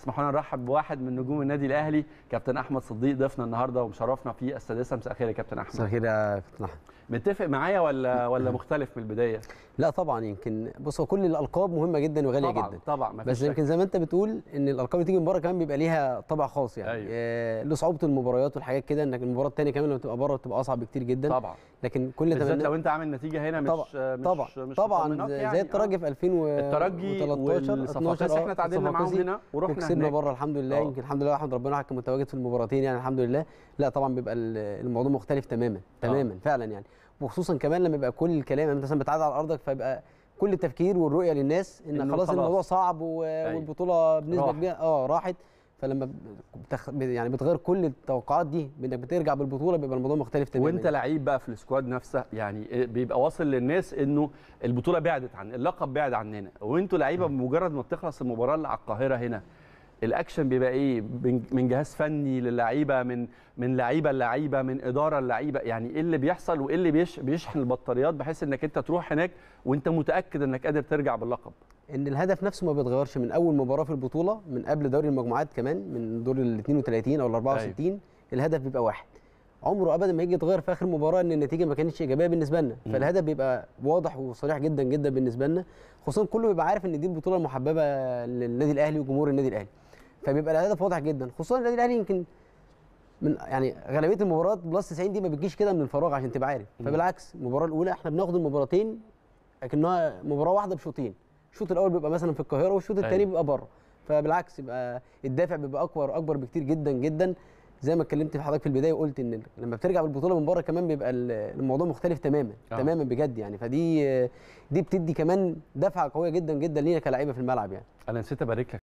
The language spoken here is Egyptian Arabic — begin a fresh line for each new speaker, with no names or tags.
اسمحوا لنا نرحب بواحد من نجوم النادي الاهلي كابتن احمد صديق ضيفنا النهارده ومشرفنا في السادسه مساء الخير يا كابتن احمد
مساء الخير يا كابتن احمد
متفق معايا ولا ولا مختلف من البدايه
لا طبعا يمكن بص هو كل الالقاب مهمه جدا وغاليه
طبعا
جدا
طبعا ما
بس يمكن زي ما انت بتقول ان الالقاب اللي تيجي من بره كمان بيبقى ليها طابع خاص يعني
أيوة.
آه له صعوبه المباريات والحاجات كده انك المباراه الثانيه كمان لما تبقى بره بتبقى اصعب بكتير جدا
طبعا
لكن كل
بالذات
تمنى
لو انت عامل نتيجه هنا مش
طبعا
مش
طبعا
مش
طبعا
مطمناك
زي,
يعني.
زي الترجي في 2013
الترجي
12
والصفاقسي احنا تعادلنا معاهم
الصفاقسي
هنا ورحنا
وكسبنا
هناك
بره الحمد لله
آه.
يمكن الحمد لله احمد ربنا كان متواجد في المباراتين يعني الحمد لله لا طبعا بيبقى ال- الموضوع مختلف تماما تماما فعلا يعني وخصوصا كمان لما يبقى كل الكلام يعني انت مثلا بتعدي على ارضك فيبقى كل التفكير والرؤيه للناس ان
إنه
خلاص
خلاص.
الموضوع صعب و- والبطوله بنسبه
راحت.
كبيره اه راحت فلما بتخ... يعني بتغير كل التوقعات دي بانك بترجع بالبطوله بيبقى الموضوع مختلف تماما
وانت لعيب بقى في السكواد نفسه يعني بيبقى واصل للناس انه البطوله بعدت عن اللقب بعد عننا وانتوا لعيبه بمجرد ما بتخلص المباراه اللي على القاهره هنا الاكشن بيبقى ايه من من جهاز فني للعيبه من من لعيبه للعيبه من اداره للعيبه يعني ايه اللي بيحصل وايه اللي بيش بيشحن البطاريات بحيث انك انت تروح هناك وانت متاكد انك قادر ترجع باللقب
ان الهدف نفسه ما بيتغيرش من اول مباراه في البطوله من قبل دوري المجموعات كمان من دور ال 32 او ال 64 أيوه. الهدف بيبقى واحد عمره ابدا ما يجي يتغير في اخر مباراه ان النتيجه ما كانتش ايجابيه بالنسبه لنا
مم.
فالهدف بيبقى واضح وصريح جدا جدا بالنسبه لنا خصوصا كله بيبقى عارف ان دي البطوله المحببه للنادي الاهلي وجمهور النادي الاهلي فبيبقى الهدف واضح جدا خصوصا النادي الاهلي يمكن من يعني غالبيه المباريات بلس 90 دي ما بتجيش كده من الفراغ عشان تبقى عارف
مم.
فبالعكس المباراه الاولى احنا بناخد المباراتين لكنها مباراه واحده بشوطين الشوط الاول بيبقى مثلا في القاهره والشوط الثاني
أيوة.
بيبقى بره فبالعكس يبقى الدافع بيبقى اكبر اكبر بكتير جدا جدا زي ما اتكلمت في حضرتك في البدايه وقلت ان لما بترجع بالبطوله من بره كمان بيبقى ال- الموضوع مختلف تماما
آه.
آه. تماما بجد يعني فدي دي بتدي كمان دفعه قويه جدا جدا لينا كلاعيبه في الملعب يعني
انا نسيت ابارك لك